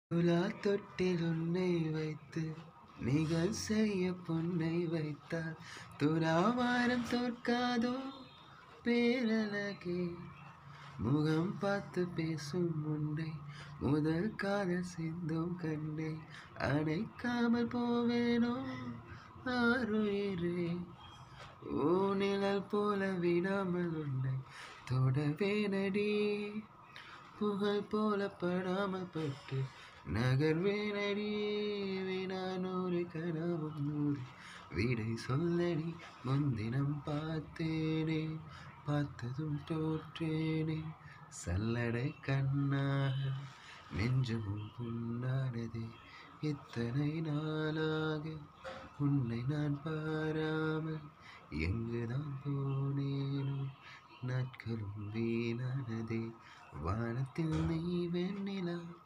துலா தொட்டில் உன்னை வைத்து நிகழ் செய்ய பொன்னை வைத்தால் துலாவாரம் தோற்காதோ பேரழகே முகம் பார்த்து பேசும் உன்னை முதல் காதல் சிந்தும் கண்ணை அணைக்காமல் போவேனோ ஆறுயிரே ஓ நிழல் போல விடாமல் உன்னை தொடவேனடி புகழ் போல படாமல் பட்டு நகர்வேனடி வினானூறு கனவும் நூறு விடை சொல்லடி முன்தினம் பார்த்தேனே பார்த்ததும் தோற்றேனே சல்லடை கண்ணாக நெஞ்சமும் புண்ணானதே இத்தனை நாளாக உன்னை நான் பாராமல் எங்குதான் போனேனோ நாட்களும் வீணானதே வானத்தில் நீ வெண்ணிலா